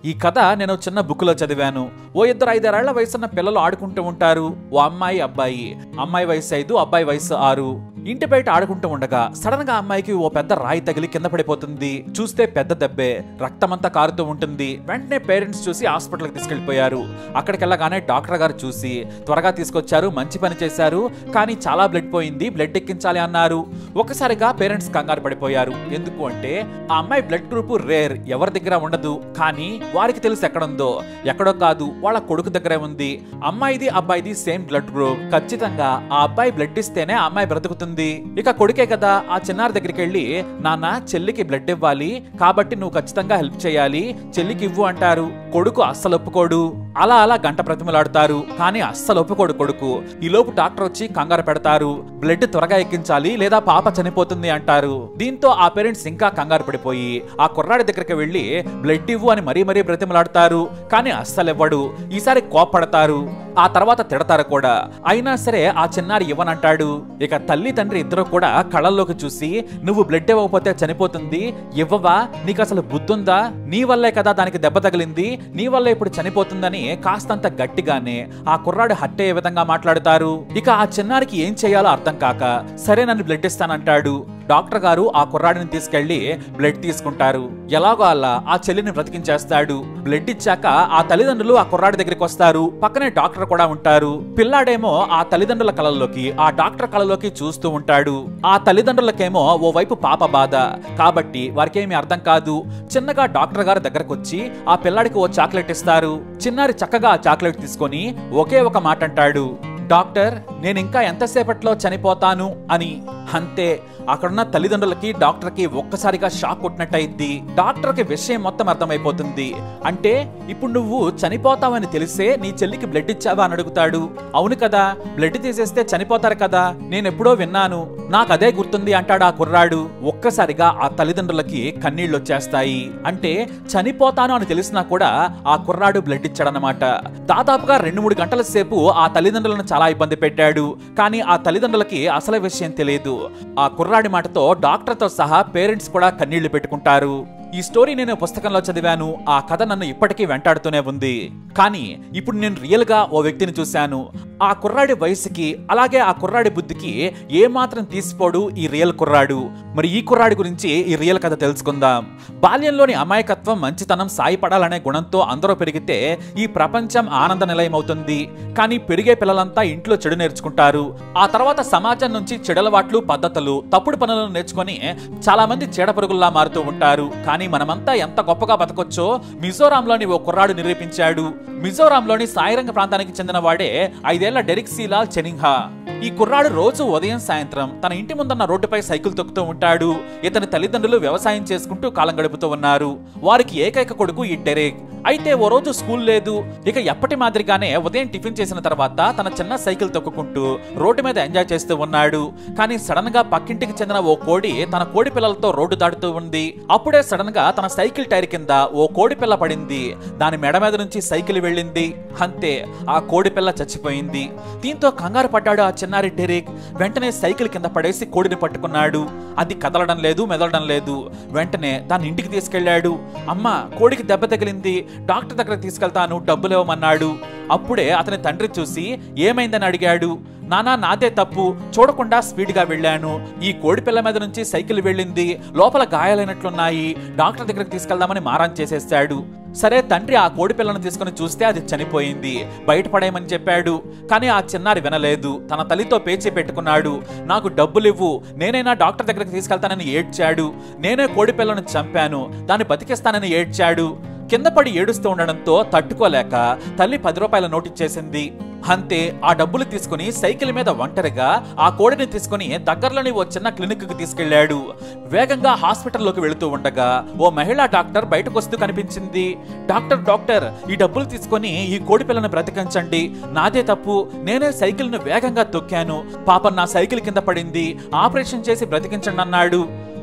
ఈ కథ నేను చిన్న బుక్ లో చదివాను ఓ ఇద్దరు ఐదారేళ్ల వయసున్న పిల్లలు ఆడుకుంటూ ఉంటారు ఓ అమ్మాయి అబ్బాయి అమ్మాయి వయసు ఐదు అబ్బాయి వయసు ఆరు ఇంటి బయట ఆడుకుంటూ ఉండగా సడన్ గా అమ్మాయికి ఓ పెద్ద రాయి తగిలి కింద పడిపోతుంది చూస్తే పెద్ద దెబ్బే రక్తమంతా కారుతూ ఉంటుంది వెంటనే పేరెంట్స్ చూసి హాస్పిటల్కి తీసుకెళ్లిపోయారు అక్కడికి వెళ్ళగానే డాక్టర్ గారు చూసి త్వరగా తీసుకొచ్చారు మంచి పని చేశారు కానీ చాలా బ్లడ్ పోయింది బ్లడ్ ఎక్కించాలి అన్నారు ఒకసారిగా పేరెంట్స్ కంగారు పడిపోయారు ఎందుకు అంటే ఆ అమ్మాయి బ్లడ్ గ్రూప్ రేర్ ఎవరి దగ్గర ఉండదు కానీ వారికి తెలుసు ఎక్కడుందో ఎక్కడో కాదు వాళ్ళ కొడుకు దగ్గరే ఉంది అమ్మాయిది అబ్బాయిది సేమ్ బ్లడ్ గ్రూప్ ఖచ్చితంగా ఆ అబ్బాయి బ్లడ్ ఇస్తేనే ఆ అమ్మాయి బ్రతుకుతుంది ఇక కొడుకే కదా ఆ చిన్నారి దగ్గరికి వెళ్ళి నాన్న చెల్లికి బ్లడ్ ఇవ్వాలి కాబట్టి నువ్వు ఖచ్చితంగా హెల్ప్ చేయాలి చెల్లికి ఇవ్వు అంటారు కొడుకు అస్సలు ఒప్పుకోడు అలా అలా గంట ప్రతిమలాడతారు కానీ అస్సలు ఒప్పుకోడు కొడుకు ఈ లోపు డాక్టర్ వచ్చి కంగారు పెడతారు బ్లడ్ త్వరగా ఎక్కించాలి లేదా పాప చనిపోతుంది అంటారు దీంతో ఆ పేరెంట్స్ ఇంకా కంగారు పడిపోయి ఆ కుర్రాడి దగ్గరికి వెళ్ళి బ్లడ్ ఇవ్వు అని మరీ మరీ బ్రతిమలాడతారు కానీ అస్సలు ఇవ్వడు ఈసారి కోప్పడతారు ఆ తర్వాత తిడతారు కూడా అయినా సరే ఆ చిన్నారి ఇవ్వనంటాడు ఇక తల్లి తండ్రి ఇద్దరు కూడా కళ్ళల్లోకి చూసి నువ్వు బ్లడ్ ఇవ్వకపోతే చనిపోతుంది ఇవ్వవా నీకు అసలు బుద్ధుందా నీ వల్లే కదా దానికి దెబ్బ తగిలింది నీ వల్ల ఇప్పుడు చనిపోతుందని కాస్తంత గట్టిగానే ఆ కుర్రాడు హట్ అయ్యే విధంగా మాట్లాడతారు ఇక ఆ చిన్నారికి ఏం చేయాలో అర్థం కాక సరే నన్ను బ్లడ్ ఇస్తానంటాడు డాక్టర్ గారు ఆ కుర్రాడిని తీసుకెళ్లి బ్లడ్ తీసుకుంటారు ఎలాగో అలా ఆ చెల్లిని బ్రతికించేస్తాడు బ్లడ్ ఇచ్చాక ఆ తల్లిదండ్రులు ఆ కుర్రాడి దగ్గరికి వస్తారు పక్కనే డాక్టర్ కూడా ఉంటారు పిల్లాడేమో ఆ తల్లిదండ్రుల కళల్లోకి ఆ డాక్టర్ కళలోకి చూస్తూ ఉంటాడు ఆ తల్లిదండ్రులకేమో ఓ వైపు పాప బాధ కాబట్టి వారికి ఏమీ అర్థం కాదు చిన్నగా డాక్టర్ గారి దగ్గరకు వచ్చి ఆ పిల్లాడికి ఓ చాక్లెట్ ఇస్తారు చిన్నారి చక్కగా ఆ చాక్లెట్ తీసుకొని ఒకే ఒక మాట అంటాడు డాక్టర్ నేను ఇంకా ఎంతసేపట్లో చనిపోతాను అని అంతే అక్కడున్న తల్లిదండ్రులకి డాక్టర్కి ఒక్కసారిగా షాక్ కొట్టినట్టయింది డాక్టర్కి విషయం మొత్తం అర్థమైపోతుంది అంటే ఇప్పుడు నువ్వు చనిపోతావని తెలిసే నీ చెల్లికి బ్లడ్ ఇచ్చావా అని అడుగుతాడు అవును కదా బ్లడ్ తీసేస్తే చనిపోతారు కదా నేను ఎప్పుడో విన్నాను నాకు అదే గుర్తుంది అంటాడు ఆ కుర్రాడు ఒక్కసారిగా ఆ తల్లిదండ్రులకి కన్నీళ్ళు వచ్చేస్తాయి అంటే చనిపోతాను అని తెలిసినా కూడా ఆ కుర్రాడు బ్లడ్ ఇచ్చాడనమాట దాదాపుగా రెండు మూడు గంటల సేపు ఆ తల్లిదండ్రులను చాలా ఇబ్బంది పెట్టాడు కానీ ఆ తల్లిదండ్రులకి అసలు విషయం తెలియదు ఆ కుర్రాడి మాటతో డాక్టర్తో సహా పేరెంట్స్ కూడా కన్నీళ్లు పెట్టుకుంటారు ఈ స్టోరీ నేను పుస్తకంలో చదివాను ఆ కథ నన్ను ఇప్పటికీ వెంటాడుతూనే ఉంది కానీ ఇప్పుడు నేను రియల్ గా ఓ వ్యక్తిని చూశాను ఆ కుర్రాడి వయసుకి అలాగే ఆ కుర్రాడి బుద్ధికి ఏ మాత్రం తీసిపోడు ఈ రియల్ కుర్రాడు మరి ఈ కుర్రాడి గురించి ఈ రియల్ కథ తెలుసుకుందాం బాల్యంలోని అమాయకత్వం మంచితనం సాయపడాలనే గుణంతో అందరూ పెరిగితే ఈ ప్రపంచం ఆనంద నిలయం అవుతుంది కానీ పెరిగే పిల్లలంతా ఇంట్లో చెడు నేర్చుకుంటారు ఆ తర్వాత సమాజం నుంచి చెడలవాట్లు పద్ధతులు తప్పుడు పనులను నేర్చుకొని చాలా మంది చీడపురుగుల్లా మారుతూ ఉంటారు కానీ మనమంతా ఎంత గొప్పగా బతకొచ్చో మిజోరాంలోని ఓ కుర్రాడు నిరూపించాడు మిజోరాంలోని సాయిరంగ ప్రాంతానికి చెందిన వాడే ఐదేళ్ల డెరిక్ సీలాల్ చెనింహా ఈ కుర్రాడు రోజు ఉదయం సాయంత్రం తన ఇంటి ముందున్న రోడ్డుపై సైకిల్ తొక్కుతూ ఉంటాడు ఇతని తల్లిదండ్రులు వ్యవసాయం చేసుకుంటూ కాలం గడుపుతూ ఉన్నారు వారికి ఏకైక కొడుకు ఈ డెరెక్ అయితే ఓ రోజు స్కూల్ లేదు ఇక ఎప్పటి మాదిరిగానే ఉదయం టిఫిన్ చేసిన తర్వాత తన చిన్న సైకిల్ తొక్కుకుంటూ రోడ్డు మీద ఎంజాయ్ చేస్తూ ఉన్నాడు కానీ సడన్ గా పక్కింటికి చెందిన ఓ కోడి తన కోడి పిల్లలతో రోడ్డు దాటుతూ ఉంది అప్పుడే సడన్ గా తన సైకిల్ టైర్ కింద ఓ కోడి పిల్ల పడింది దాని మెడ మీద నుంచి సైకిల్ వెళ్ళింది అంతే ఆ కోడి పిల్ల చచ్చిపోయింది దీంతో కంగారు పడ్డాడు ఆ చిన్నారి డెరిక్ వెంటనే సైకిల్ కింద పడేసి కోడిని పట్టుకున్నాడు అది కదలడం లేదు మెదలడం లేదు వెంటనే దాన్ని ఇంటికి తీసుకెళ్లాడు అమ్మ కోడికి దెబ్బ తగిలింది డాక్టర్ దగ్గర తీసుకెళ్తాను డబ్బులు ఇవ్వమన్నాడు అప్పుడే అతని తండ్రి చూసి ఏమైందని అడిగాడు నానా నాదే తప్పు చూడకుండా స్పీడ్ గా వెళ్ళాను ఈ కోడి పిల్ల మీద నుంచి సైకిల్ వెళ్ళింది లోపల గాయాలైనట్లున్నాయి డాక్టర్ దగ్గరికి తీసుకెళ్దామని మారాన్ చేసేసాడు సరే తండ్రి ఆ కోడి పిల్లను తీసుకుని చూస్తే అది చనిపోయింది బయటపడేయమని చెప్పాడు కానీ ఆ చిన్నారి వినలేదు తన తల్లితో పేచీ పెట్టుకున్నాడు నాకు డబ్బులివ్వు నేనైనా డాక్టర్ దగ్గరికి తీసుకెళ్తానని ఏడ్చాడు నేనే కోడి పిల్లను చంపాను దాన్ని బతికిస్తానని ఏడ్చాడు కింద పడి ఏడుస్తూ ఉండడంతో తట్టుకోలేక తల్లి పది రూపాయల నోటు ఇచ్చేసింది అంతే ఆ డబ్బులు తీసుకుని సైకిల్ మీద ఒంటరిగా ఆ కోడిని తీసుకుని దగ్గరలోని ఓ చిన్న క్లినిక్ కి తీసుకెళ్లాడు వేగంగా హాస్పిటల్లోకి వెళుతూ ఉండగా ఓ మహిళా డాక్టర్ బయటకు వస్తూ కనిపించింది డాక్టర్ డాక్టర్ ఈ డబ్బులు తీసుకొని ఈ కోడి పిల్లను బ్రతికించండి నాదే తప్పు నేనే సైకిల్ ను వేగంగా తొక్కాను పాపం నా సైకిల్ కింద పడింది ఆపరేషన్ చేసి బ్రతికించండి అన్నాడు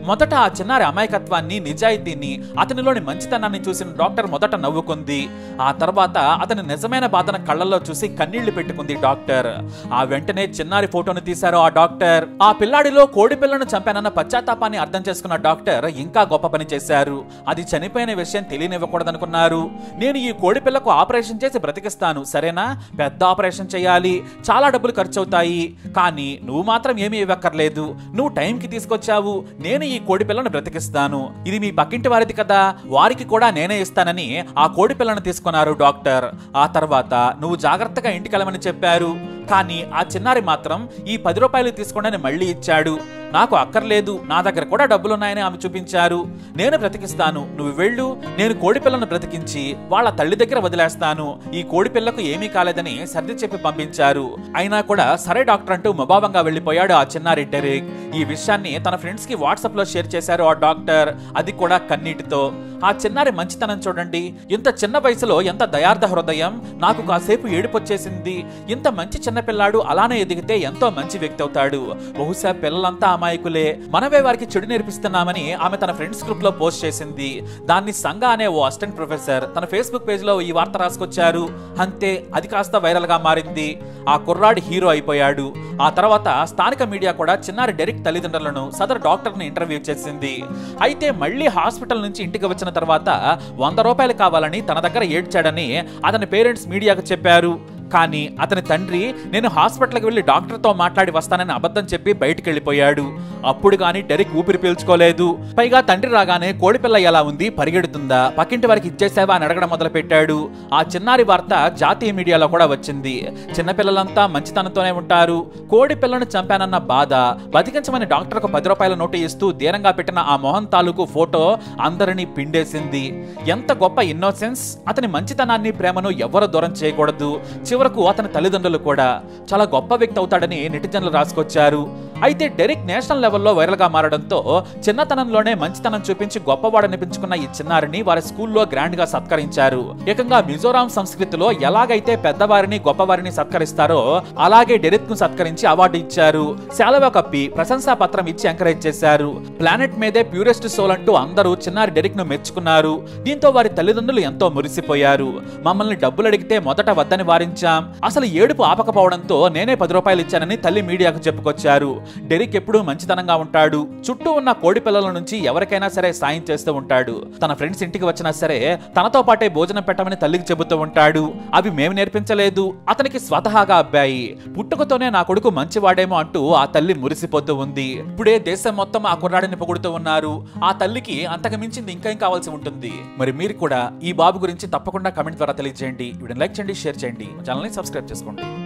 మొదట ఆ చిన్నారి అమాయకత్వాన్ని నిజాయితీని అతనిలోని మంచితనాన్ని చూసిన డాక్టర్ మొదట నవ్వుకుంది ఆ తర్వాత అతని నిజమైన బాధన కళ్ళల్లో చూసి కన్నీళ్లు పెట్టుకుంది డాక్టర్ ఆ వెంటనే చిన్నారి ఫోటోను తీశారు ఆ డాక్టర్ ఆ పిల్లాడిలో కోడి పిల్లను చంపానన్న పశ్చాత్తాపాన్ని అర్థం చేసుకున్న డాక్టర్ ఇంకా గొప్ప పని చేశారు అది చనిపోయిన విషయం తెలియనివ్వకూడదనుకున్నారు నేను ఈ కోడి పిల్లకు ఆపరేషన్ చేసి బ్రతికిస్తాను సరేనా పెద్ద ఆపరేషన్ చేయాలి చాలా డబ్బులు ఖర్చు అవుతాయి కానీ నువ్వు మాత్రం ఏమీ ఇవ్వక్కర్లేదు నువ్వు టైంకి తీసుకొచ్చావు నేను ఈ కోడి పిల్లను బ్రతికిస్తాను ఇది మీ పక్కింటి వారిది కదా వారికి కూడా నేనే ఇస్తానని ఆ కోడి పిల్లను తీసుకున్నారు డాక్టర్ ఆ తర్వాత నువ్వు జాగ్రత్తగా ఇంటికెళ్ళమని చెప్పారు కానీ ఆ చిన్నారి మాత్రం ఈ పది రూపాయలు తీసుకోండి మళ్ళీ ఇచ్చాడు నాకు అక్కర్లేదు నా దగ్గర కూడా డబ్బులున్నాయని ఆమె చూపించారు నేను బ్రతికిస్తాను నువ్వు వెళ్ళు నేను కోడి పిల్లను బ్రతికించి వాళ్ళ తల్లి దగ్గర వదిలేస్తాను ఈ కోడి పిల్లకు ఏమీ కాలేదని సర్ది చెప్పి పంపించారు అయినా కూడా సరే డాక్టర్ అంటూ ముభావంగా వెళ్ళిపోయాడు ఆ చిన్నారి డెరిక్ ఈ విషయాన్ని తన ఫ్రెండ్స్ కి వాట్సాప్ లో షేర్ చేశారు ఆ డాక్టర్ అది కూడా కన్నీటితో ఆ చిన్నారి మంచితనం చూడండి ఇంత చిన్న వయసులో ఎంత దయార్థ హృదయం నాకు కాసేపు ఏడుపొచ్చేసింది ఇంత మంచి చిన్నపిల్లాడు అలానే ఎదిగితే ఎంతో మంచి వ్యక్తి అవుతాడు బహుశా పిల్లలంతా అమాయకులే మనమే వారికి చెడు నేర్పిస్తున్నామని ఆమె తన ఫ్రెండ్స్ గ్రూప్ లో పోస్ట్ చేసింది దాన్ని సంగ అనే ఓ అసిస్టెంట్ ప్రొఫెసర్ తన ఫేస్బుక్ పేజ్ లో ఈ వార్త రాసుకొచ్చారు అంతే అది కాస్త వైరల్ గా మారింది ఆ కుర్రాడి హీరో అయిపోయాడు ఆ తర్వాత స్థానిక మీడియా కూడా చిన్నారి డెరిక్ తల్లిదండ్రులను సదరు డాక్టర్ ని ఇంటర్వ్యూ చేసింది అయితే మళ్ళీ హాస్పిటల్ నుంచి ఇంటికి వచ్చిన తర్వాత వంద రూపాయలు కావాలని తన దగ్గర ఏడ్చాడని అతని పేరెంట్స్ మీడియాకు చెప్పారు కానీ అతని తండ్రి నేను హాస్పిటల్కి వెళ్ళి డాక్టర్తో మాట్లాడి వస్తానని అబద్ధం చెప్పి బయటికి వెళ్ళిపోయాడు అప్పుడు కానీ డెరిక్ ఊపిరి పీల్చుకోలేదు పైగా తండ్రి రాగానే కోడిపిల్ల ఎలా ఉంది పరిగెడుతుందా పక్కింటి వారికి ఇచ్చేసావా అని అడగడం మొదలు పెట్టాడు ఆ చిన్నారి వార్త జాతీయ మీడియాలో కూడా వచ్చింది చిన్నపిల్లలంతా మంచితనంతోనే ఉంటారు కోడి పిల్లను చంపానన్న బాధ బతికించమని డాక్టర్కు పది రూపాయల నోటు ఇస్తూ దీనంగా పెట్టిన ఆ మోహన్ తాలూకు ఫోటో అందరినీ పిండేసింది ఎంత గొప్ప ఇన్నోసెన్స్ అతని మంచితనాన్ని ప్రేమను ఎవరు దూరం చేయకూడదు చివరకు అతని తల్లిదండ్రులు కూడా చాలా గొప్ప వ్యక్తి అవుతాడని నెటిజన్లు రాసుకొచ్చారు అయితే డెరిక్ నేషనల్ లెవెల్లో వైరల్ గా మారడంతో చిన్నతనంలోనే మంచితనం చూపించి గొప్పవాడనిపించుకున్న ఈ చిన్నారిని వారి స్కూల్లో గ్రాండ్ గా సత్కరించారు ఏకంగా మిజోరాం సంస్కృతిలో ఎలాగైతే పెద్దవారిని గొప్పవారిని సత్కరిస్తారో అలాగే డెరిక్ ను సత్కరించి అవార్డు ఇచ్చారు శాలవా కప్పి ప్రశంసా పత్రం ఇచ్చి ఎంకరేజ్ చేశారు ప్లానెట్ మీదే ప్యూరెస్ట్ సోల్ అంటూ అందరూ చిన్నారి డెరిక్ ను మెచ్చుకున్నారు దీంతో వారి తల్లిదండ్రులు ఎంతో మురిసిపోయారు మమ్మల్ని డబ్బులు అడిగితే మొదట వద్దని వారించాం అసలు ఏడుపు ఆపకపోవడంతో నేనే పది రూపాయలు ఇచ్చానని తల్లి మీడియాకు చెప్పుకొచ్చారు డెరిక్ ఎప్పుడూ మంచితనంగా ఉంటాడు చుట్టూ ఉన్న కోడి పిల్లల నుంచి ఎవరికైనా సరే సాయం చేస్తూ ఉంటాడు తన ఫ్రెండ్స్ ఇంటికి వచ్చినా సరే తనతో పాటే భోజనం పెట్టమని తల్లికి చెబుతూ ఉంటాడు అవి మేము నేర్పించలేదు అతనికి స్వతహాగా అబ్బాయి పుట్టుకతోనే నా కొడుకు మంచివాడేమో అంటూ ఆ తల్లి మురిసిపోతూ ఉంది ఇప్పుడే దేశం మొత్తం ఆ కుర్రాడిని పొగుడుతూ ఉన్నారు ఆ తల్లికి అంతకు మించింది ఇంకా ఏం కావాల్సి ఉంటుంది మరి మీరు కూడా ఈ బాబు గురించి తప్పకుండా కమెంట్ ద్వారా తెలియజేయండి వీడిని లైక్ చేయండి షేర్ చేయండి ఛానల్ని సబ్స్క్రైబ్ చేసుకోండి